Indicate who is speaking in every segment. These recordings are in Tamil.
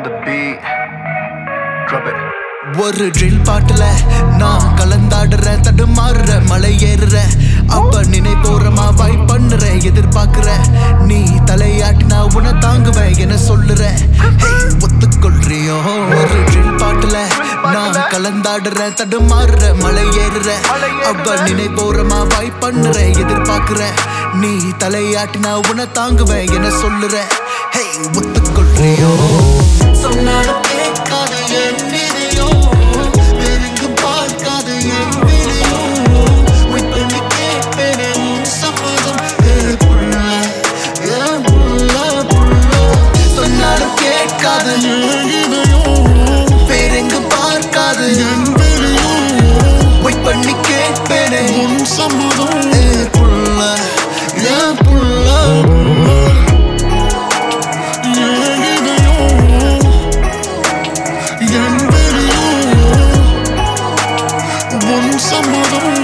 Speaker 1: the beat. Drop it.
Speaker 2: ஒரு ட்ரில் பாட்டுல நான் கலந்தாடுறேன் தடுமாறுற மலை ஏறுற அப்ப நினைப்போறமா வை பண்ணுற எதிர்பார்க்கிற நீ தலையாட்டினா உன தாங்குவேன் என சொல்லுற Hey, ஒத்துக்கொள்றியோ ஒரு ட்ரில் பாட்டுல நான் கலந்தாடுறேன் தடுமாறுற மலை ஏறுற அப்ப நினைப்போறமா வை பண்ணுற எதிர்பார்க்கிற நீ தலையாட்டினா உன தாங்குவேன் என சொல்லுற Hey, ஒத்துக்கொள்றியோ சொன்னாலும் கேட்காத என் இதயம் நெருங்கும் பார்க்காத என் விழியும் Wait பண்ணி கேட்பேனே உன் சம்மதம் ஏ புள்ள, ஏ புள்ள, புள்ள. சொன்னாலும் கேட்காத என் இதயம் வேறெங்கும் பார்க்காத என் விழியும் Wait பண்ணி கேட்பேனே உன் சம்மதம் ஏ புள்ள, ஏ புள்ள, புள்ள. என் இதயம் என் விழியும் உன் சம்மதம்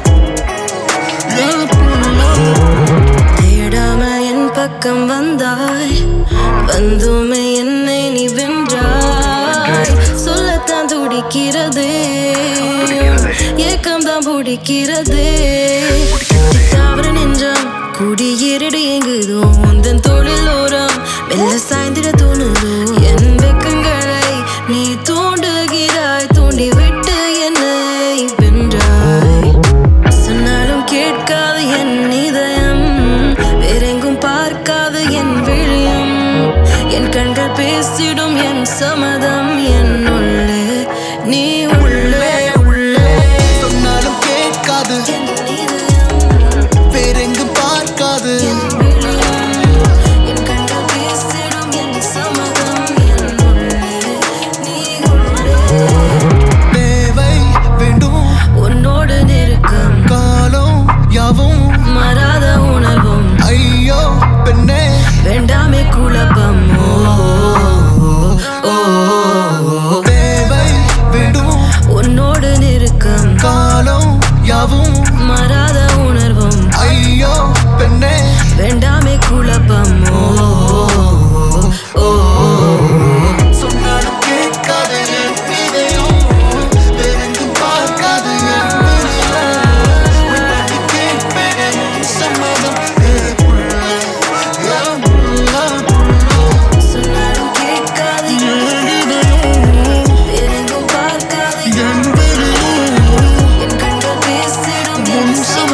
Speaker 2: என் புள்ள
Speaker 3: தேடாம என் பக்கம் வந்தாய் வந்துமே என்னை நீ வென்றாய் சொல்லத்தான் துடிக்கிறதே ஏக்கம் தான் பிடிக்கிறதே தவறு நெஞ்சம் குடியேறிடு எங்குதோ உந்தன் தொழில் ஓரம் மெல்ல சாய்ந்திட தோணுதோ என் வெக்கங்களை நீ தூண்டுகிறாய் தூண்டி விட்டு என்னை வென்றாய் சொன்னாலும் கேட்காத என் இதயம் வேறெங்கும் பார்க்காத என் விழியும் என் கண்கள் பேசிடும் என் சம்மதம் என் உள்ளே நீ உள்ளே உள்ளே
Speaker 2: சொன்னாலும் கேட்காது
Speaker 3: என் இதயம்
Speaker 2: வேறெங்கும் பார்க்காது
Speaker 3: என் விழியும் என் கண்கள் பேசிடும் என் சம்மதம் என் உள்ளே நீ உள்ளே
Speaker 2: தேவை வேண்டும்
Speaker 3: உன்னோடு நெருக்கம்
Speaker 2: காலம் யாவும்
Speaker 3: மாறாத உணர்வும்
Speaker 2: ஐயோ பெண்ணே
Speaker 3: வேண்டாமே குழப்பம் ஓ, ஓ, ஓ.
Speaker 2: தேவை வேண்டும்
Speaker 3: உன்னோடு நெருக்கம்
Speaker 2: காலம் யாவும்
Speaker 3: மாறாத உணர்வும்
Speaker 2: ஐயோ பெண்ணே
Speaker 3: வேண்டாமே குழப்பம் ஓ, ஓ, ஓ.
Speaker 2: சொன்னாலும் கேட்காத என் இதயம் வேறெங்கும் பார்க்காத என் விழியும் உன்னை கேட்பேனே உன் சம்மதம் ஏ புள்ள, ஏ புள்ள, புள்ள.
Speaker 3: சொன்னாலும் கேட்காது
Speaker 2: என் இதயம்
Speaker 3: வேறெங்கும் பார்க்காது
Speaker 2: என் விழியும்
Speaker 3: என் கண்கள் பேசிடும்
Speaker 2: உன்
Speaker 3: என்
Speaker 2: சம்மதம்